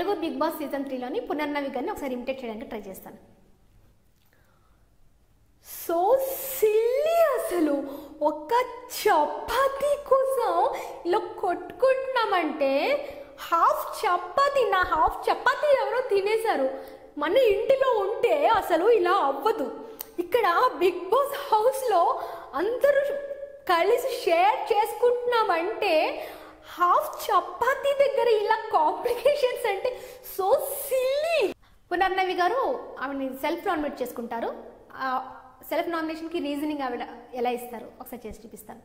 Telugu Bigg Boss season త్రీలోని పునర్నవి గారిని ఒకసారి ఇమిటేట్ చేయడానికి ట్రై చేస్తాను సో సిల్లీ అసలు ఒక చపాతీ కోసం ఇలా కొట్టుకుంటున్నామంటే హాఫ్ చపాతీ నా హాఫ్ చపాతీ ఎవరో తినేశారు మన ఇంటిలో ఉంటే అసలు ఇలా అవ్వదు ఇక్కడ బిగ్ బాస్ హౌస్లో అందరూ కలిసి షేర్ చేసుకుంటున్నామంటే హాఫ్ చపాతీ దగ్గర ఇలా కాంప్లికేషన్స్ అంటే సో సిల్లీ పునర్నవి గారు ఆవిడని సెల్ఫ్ నామినేట్ చేసుకుంటారు ఆ సెల్ఫ్ నామినేషన్కి రీజనింగ్ ఆవిడ ఎలా ఇస్తారు ఒకసారి చేసి చూపిస్తాను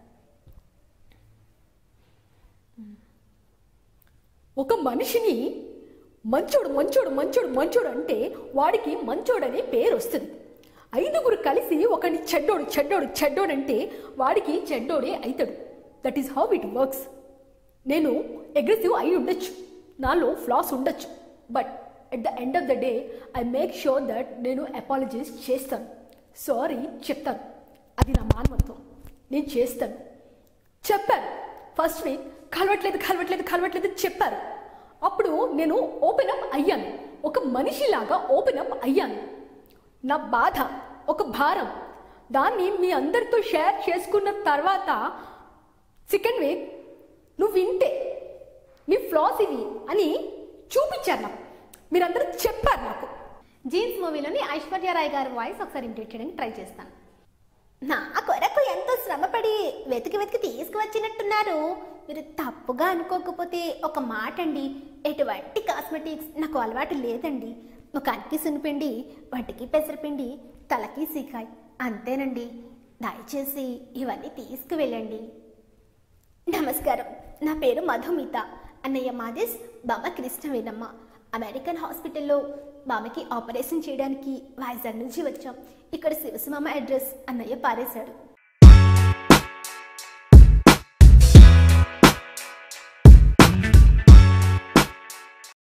ఒక మనిషిని మంచోడు మంచోడు మంచోడు మంచోడు అంటే వాడికి మంచోడు అనే పేరు వస్తుంది ఐదుగురు కలిసి ఒకని చెడ్డోడు చెడ్డోడు చెడ్డోడు అంటే వాడికి చెడ్డోడే అవుతాడు that is how it works నేను అగ్రెసివ్ అయి ఉండొచ్చు నాలో ఫ్లాస్ ఉండొచ్చు but at the end of the day I make sure that నేను అపాలజైజ్ చేస్తాను సారీ చెప్తాను అది నా మానవత్వం నేను చేస్తాను చెప్పారు ఫస్ట్ వీక్ కలవట్లేదు కలవట్లేదు కలవట్లేదు చెప్పారు అప్పుడు నేను ఓపెన్ అప్ అయ్యాను ఒక మనిషిలాగా ఓపెన్ అప్ అయ్యాను నా బాధ ఒక భారం దాన్ని మీ అందరితో షేర్ చేసుకున్న తర్వాత సెకండ్ వీక్ నువ్వు వింటే నీ ఫ్లాస్ ఇవి అని చూపించారు నాకు మీరందరూ చెప్పారు నాకు జీన్స్ మూవీలోని ఐశ్వర్య రాయ్ గారి వాయిస్ ఒకసారి ఇమిటేట్ చేయడానికి ట్రై చేస్తాను నా కొరకు ఎంతో శ్రమపడి వెతికి వెతికి తీసుకువచ్చినట్టున్నారు మీరు తప్పుగా అనుకోకపోతే ఒక మాట అండి ఎటువంటి కాస్మెటిక్స్ నాకు అలవాటు లేదండి ముఖానికి సునిపిండి వంటికి పెసరపిండి తలకి సీకాయ్ అంతేనండి దయచేసి ఇవన్నీ తీసుకువెళ్ళండి నమస్కారం నా పేరు మధుమిత అన్నయ్య మాదేశ్ బామ్మ కృష్ణవేనమ్మ అమెరికన్ హాస్పిటల్లో బామ్మకి ఆపరేషన్ చేయడానికి వైజాగ్ నుంచి వచ్చాం ఇక్కడ శివసుమామ అడ్రస్ అన్నయ్య పారేశాడు